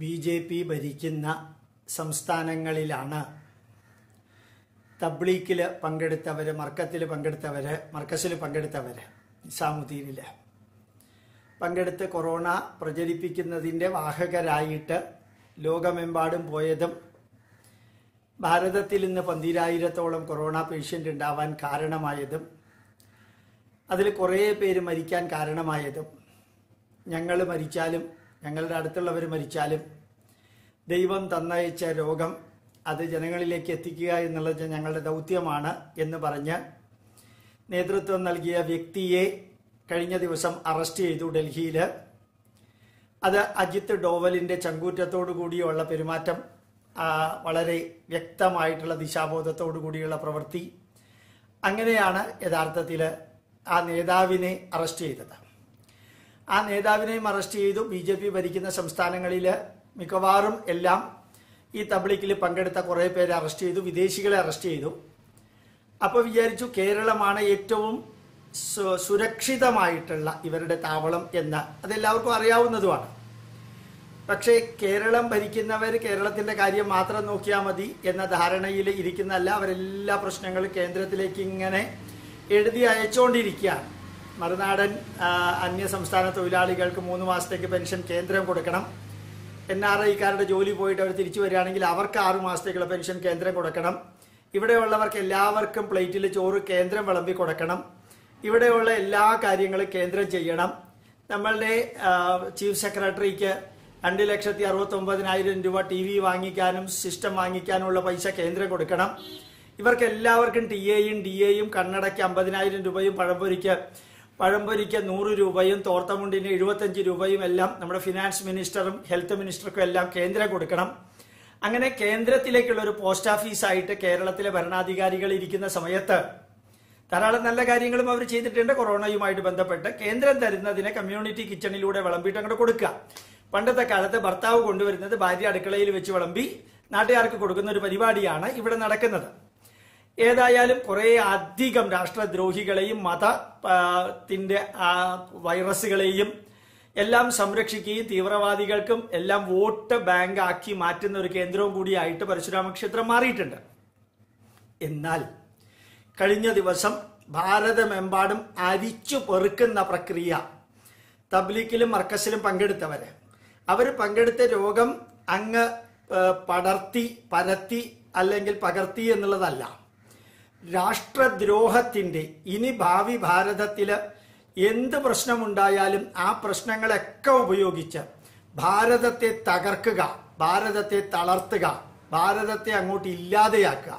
B J P ഭരിക്കുന്ന സംസ്ഥാനങ്ങളിലാണ് തബ്ലീക്കിൽ പങ്കെടുത്തവർ മർക്കത്തിൽ പങ്കെടുത്തവർ മർക്കസിൽ പങ്കെടുത്തവർ നിസാമുദ്ദീനിൽ പങ്കെടുത്ത് കൊറോണ പ്രചരിപ്പിക്കുന്നതിൻ്റെ വാഹകരായിട്ട് ലോകമെമ്പാടും പോയതും ഭാരതത്തിൽ ഇന്ന് പന്തിരായിരത്തോളം കൊറോണ പേഷ്യൻ്റ് ഉണ്ടാവാൻ കാരണമായതും അതിൽ കുറേ പേര് മരിക്കാൻ കാരണമായതും ഞങ്ങൾ മരിച്ചാലും ഞങ്ങളുടെ അടുത്തുള്ളവർ മരിച്ചാലും ദൈവം തന്നയച്ച രോഗം അത് ജനങ്ങളിലേക്ക് എത്തിക്കുക എന്നുള്ളത് ഞങ്ങളുടെ ദൗത്യമാണ് എന്ന് പറഞ്ഞ് നേതൃത്വം നൽകിയ വ്യക്തിയെ കഴിഞ്ഞ ദിവസം അറസ്റ്റ് ചെയ്തു ഡൽഹിയിൽ അത് അജിത് ഡോവലിൻ്റെ ചങ്കൂറ്റത്തോടു കൂടിയുള്ള പെരുമാറ്റം ആ, വളരെ വ്യക്തമായിട്ടുള്ള ദിശാബോധത്തോടു കൂടിയുള്ള പ്രവൃത്തി അങ്ങനെയാണ് യഥാർത്ഥത്തിൽ ആ നേതാവിനെ അറസ്റ്റ് ചെയ്തത് ആ നേതാവിനെയും അറസ്റ്റ് ചെയ്തു ബി ജെ പി ഭരിക്കുന്ന സംസ്ഥാനങ്ങളിൽ മിക്കവാറും എല്ലാം ഈ തബ്ലിക്കിൽ പങ്കെടുത്ത കുറേ പേരെ അറസ്റ്റ് ചെയ്തു വിദേശികളെ അറസ്റ്റ് ചെയ്തു അപ്പോൾ വിചാരിച്ചു കേരളമാണ് ഏറ്റവും സു- സുരക്ഷിതമായിട്ടുള്ള ഇവരുടെ താവളം എന്ന് അതെല്ലാവർക്കും അറിയാവുന്നതുമാണ് പക്ഷേ കേരളം ഭരിക്കുന്നവർ കേരളത്തിന്റെ കാര്യം മാത്രം നോക്കിയാൽ മതി എന്ന ധാരണയിൽ ഇരിക്കുന്നല്ല അവരെല്ലാ പ്രശ്നങ്ങളും കേന്ദ്രത്തിലേക്ക് ഇങ്ങനെ എഴുതി അയച്ചുകൊണ്ടിരിക്കുകയാണ് മറുനാടൻ ആ, അന്യ സംസ്ഥാന തൊഴിലാളികൾക്ക് മൂന്ന് മാസത്തേക്ക് പെൻഷൻ കേന്ദ്രം കൊടുക്കണം എൻ ആർ ഐക്കാരുടെ ജോലി പോയിട്ട് അവർ തിരിച്ചു വരികയാണെങ്കിൽ അവർക്ക് ആറു മാസത്തേക്കുള്ള പെൻഷൻ കേന്ദ്രം കൊടുക്കണം ഇവിടെയുള്ളവർക്ക് എല്ലാവർക്കും പ്ലേറ്റിൽ ചോറ് കേന്ദ്രം വിളമ്പി കൊടുക്കണം ഇവിടെയുള്ള എല്ലാ കാര്യങ്ങളും കേന്ദ്രം ചെയ്യണം നമ്മളുടെ ആ, ചീഫ് സെക്രട്ടറിക്ക് രണ്ട് ലക്ഷത്തി അറുപത്തി ഒമ്പതിനായിരം രൂപ ടി വി വാങ്ങിക്കാനും സിസ്റ്റം വാങ്ങിക്കാനുമുള്ള പൈസ കേന്ദ്രം കൊടുക്കണം ഇവർക്ക് എല്ലാവർക്കും ടി എയും ഡി എയും കണ്ണടയ്ക്ക് അമ്പതിനായിരം രൂപയും പഴംപൊരിക്ക് പഴംപൊരിക്ക് നൂറ് രൂപയും തോർത്തമുണ്ടിന് എഴുപത്തഞ്ച് രൂപയും എല്ലാം നമ്മുടെ ഫിനാൻസ് മിനിസ്റ്ററും ഹെൽത്ത് മിനിസ്റ്റർക്കും എല്ലാം കേന്ദ്രം കൊടുക്കണം അങ്ങനെ കേന്ദ്രത്തിലേക്കുള്ള ഒരു പോസ്റ്റ് ഓഫീസായിട്ട് കേരളത്തിലെ ഭരണാധികാരികൾ ഇരിക്കുന്ന സമയത്ത് ധാരാളം നല്ല കാര്യങ്ങളും അവർ ചെയ്തിട്ടുണ്ട് കൊറോണയുമായിട്ട് ബന്ധപ്പെട്ട് കേന്ദ്രം തരുന്നതിനെ കമ്മ്യൂണിറ്റി കിച്ചണിലൂടെ വിളമ്പിയിട്ട് അങ്ങോട്ട് കൊടുക്കുക പണ്ടത്തെ കാലത്ത് ഭർത്താവ് കൊണ്ടുവരുന്നത് ഭാര്യ അടുക്കളയിൽ വെച്ച് വിളമ്പി നാട്ടുകാർക്ക് കൊടുക്കുന്ന ഒരു പരിപാടിയാണ് ഇവിടെ നടക്കുന്നത് ഏതായാലും കുറെ അധികം രാഷ്ട്രദ്രോഹികളെയും മതത്തിന്റെ വൈറസുകളെയും എല്ലാം സംരക്ഷിക്കുകയും തീവ്രവാദികൾക്കും എല്ലാം വോട്ട് ബാങ്ക് ആക്കി മാറ്റുന്ന ഒരു കേന്ദ്രവും കൂടിയായിട്ട് പരശുരാമ ക്ഷേത്രം മാറിയിട്ടുണ്ട് എന്നാൽ കഴിഞ്ഞ ദിവസം ഭാരതമെമ്പാടും അരിച്ചു പെറുക്കുന്ന പ്രക്രിയ തബ്ലീക്കിലും മർക്കസിലും പങ്കെടുത്തവര് അവർ പങ്കെടുത്ത രോഗം അങ്ങ് ഏഹ്, പടർത്തി പരത്തി അല്ലെങ്കിൽ പകർത്തി എന്നുള്ളതല്ല രാഷ്ട്രദ്രോഹത്തിന്റെ ഇനി ഭാവി ഭാരതത്തില് എന്ത് പ്രശ്നമുണ്ടായാലും ആ പ്രശ്നങ്ങളൊക്കെ ഉപയോഗിച്ച് ഭാരതത്തെ തകർക്കുക ഭാരതത്തെ തളർത്തുക ഭാരതത്തെ അങ്ങോട്ട് ഇല്ലാതെയാക്കുക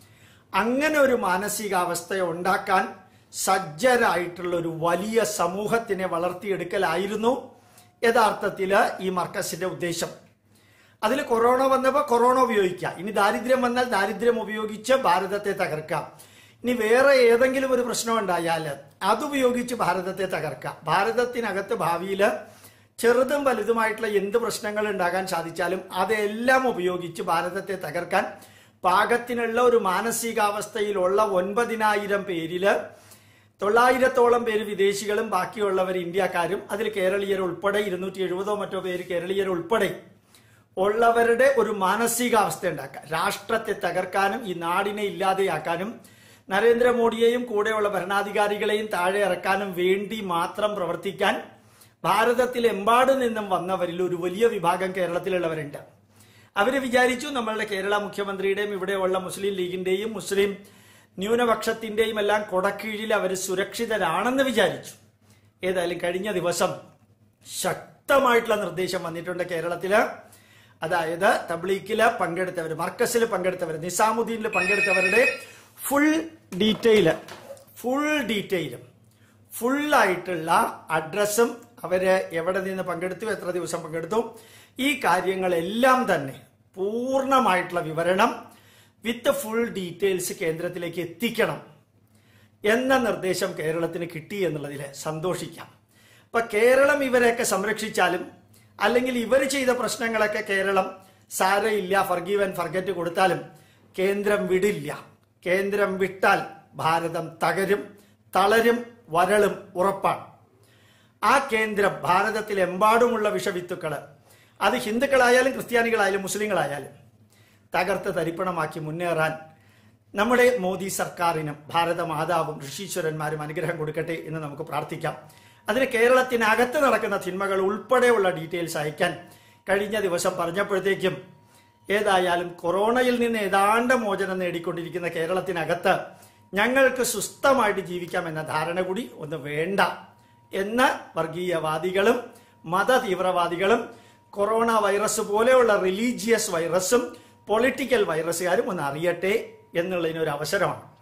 അങ്ങനെ ഒരു മാനസികാവസ്ഥ ഉണ്ടാക്കാൻ സജ്ജരായിട്ടുള്ള ഒരു വലിയ സമൂഹത്തിനെ വളർത്തിയെടുക്കലായിരുന്നു യഥാർത്ഥത്തിൽ ഈ മർക്കസിന്റെ ഉദ്ദേശം അതിൽ കൊറോണ വന്നപ്പോൾ കൊറോണ ഉപയോഗിക്കുക ഇനി ദാരിദ്ര്യം വന്നാൽ ദാരിദ്ര്യം ഉപയോഗിച്ച് ഭാരതത്തെ തകർക്കാം ഇനി വേറെ ഏതെങ്കിലും ഒരു പ്രശ്നം ഉണ്ടായാൽ അതുപയോഗിച്ച് ഭാരതത്തെ തകർക്കാം ഭാരതത്തിനകത്ത് ഭാവിയിൽ ചെറുതും വലുതുമായിട്ടുള്ള എന്ത് പ്രശ്നങ്ങൾ ഉണ്ടാകാൻ സാധിച്ചാലും അതെല്ലാം ഉപയോഗിച്ച് ഭാരതത്തെ തകർക്കാൻ പാകത്തിനുള്ള ഒരു മാനസികാവസ്ഥയിലുള്ള ഒൻപതിനായിരം പേരില് തൊള്ളായിരത്തോളം പേര് വിദേശികളും ബാക്കിയുള്ളവർ ഇന്ത്യക്കാരും അതിൽ കേരളീയർ ഉൾപ്പെടെ ഇരുന്നൂറ്റി എഴുപതോ മറ്റോ പേര് കേരളീയർ ഉൾപ്പെടെ ഉള്ളവരുടെ ഒരു മാനസികാവസ്ഥ ഉണ്ടാക്കുക രാഷ്ട്രത്തെ തകർക്കാനും ഈ നാടിനെ ഇല്ലാതെയാക്കാനും നരേന്ദ്രമോദിയെയും കൂടെയുള്ള ഭരണാധികാരികളെയും താഴെ ഇറക്കാനും വേണ്ടി മാത്രം പ്രവർത്തിക്കാൻ ഭാരതത്തിലെമ്പാട് നിന്നും വന്നവരിൽ ഒരു വലിയ വിഭാഗം കേരളത്തിലുള്ളവരുണ്ട് അവര് വിചാരിച്ചു നമ്മളുടെ കേരള മുഖ്യമന്ത്രിയുടെയും ഇവിടെയുള്ള മുസ്ലിം ലീഗിന്റെയും മുസ്ലിം ന്യൂനപക്ഷത്തിന്റെയും എല്ലാം കൊടക്കീഴിൽ അവർ സുരക്ഷിതരാണെന്ന് വിചാരിച്ചു ഏതായാലും കഴിഞ്ഞ ദിവസം ശക്തമായിട്ടുള്ള നിർദ്ദേശം വന്നിട്ടുണ്ട് കേരളത്തില് അതായത് തബ്ലീക്കില് പങ്കെടുത്തവർ മർക്കസിൽ പങ്കെടുത്തവർ നിസാമുദ്ദീനിൽ പങ്കെടുത്തവരുടെ ഫുൾ ഡീറ്റെയില് ഫുൾ ഡീറ്റെയിലും ഫുള്ളായിട്ടുള്ള അഡ്രസ്സും അവര് എവിടെ നിന്ന് പങ്കെടുത്തു എത്ര ദിവസം പങ്കെടുത്തു ഈ കാര്യങ്ങളെല്ലാം തന്നെ പൂർണ്ണമായിട്ടുള്ള വിവരണം വിത്ത് ഫുൾ ഡീറ്റെയിൽസ് കേന്ദ്രത്തിലേക്ക് എത്തിക്കണം എന്ന നിർദ്ദേശം കേരളത്തിന് കിട്ടി എന്നുള്ളതിൽ സന്തോഷിക്കാം അപ്പൊ കേരളം ഇവരെയൊക്കെ സംരക്ഷിച്ചാലും അല്ലെങ്കിൽ ഇവർ ചെയ്ത പ്രശ്നങ്ങളൊക്കെ കേരളം സാരയില്ല ഫർഗീവ് ആൻഡ് ഫർഗറ്റ് കൊടുത്താലും കേന്ദ്രം വിടില്ല കേന്ദ്രം വിട്ടാൽ ഭാരതം തകരും തളരും വരളും ഉറപ്പാണ് ആ കേന്ദ്രം ഭാരതത്തിലെമ്പാടുമുള്ള വിഷവിത്തുക്കള് അത് ഹിന്ദുക്കളായാലും ക്രിസ്ത്യാനികളായാലും മുസ്ലിങ്ങളായാലും തകർത്ത് തരിപ്പണമാക്കി മുന്നേറാൻ നമ്മുടെ മോദി സർക്കാരിനും ഭാരത മാതാവും ഋഷീശ്വരന്മാരും അനുഗ്രഹം കൊടുക്കട്ടെ എന്ന് നമുക്ക് പ്രാർത്ഥിക്കാം അതിന് കേരളത്തിനകത്ത് നടക്കുന്ന തിന്മകൾ ഉൾപ്പെടെയുള്ള ഡീറ്റെയിൽസ് അയക്കാൻ കഴിഞ്ഞ ദിവസം പറഞ്ഞപ്പോഴത്തേക്കും ഏതായാലും കൊറോണയിൽ നിന്ന് ഏതാണ്ട് മോചനം നേടിക്കൊണ്ടിരിക്കുന്ന കേരളത്തിനകത്ത് ഞങ്ങൾക്ക് സുസ്ഥമായിട്ട് ജീവിക്കാം എന്ന ധാരണ കൂടി ഒന്ന് വേണ്ട എന്ന വർഗീയവാദികളും മത തീവ്രവാദികളും കൊറോണ വൈറസ് പോലെയുള്ള റിലീജിയസ് വൈറസും പൊളിറ്റിക്കൽ വൈറസുകാരും ഒന്ന് അറിയട്ടെ എന്നുള്ളതിനൊരു അവസരമാണ്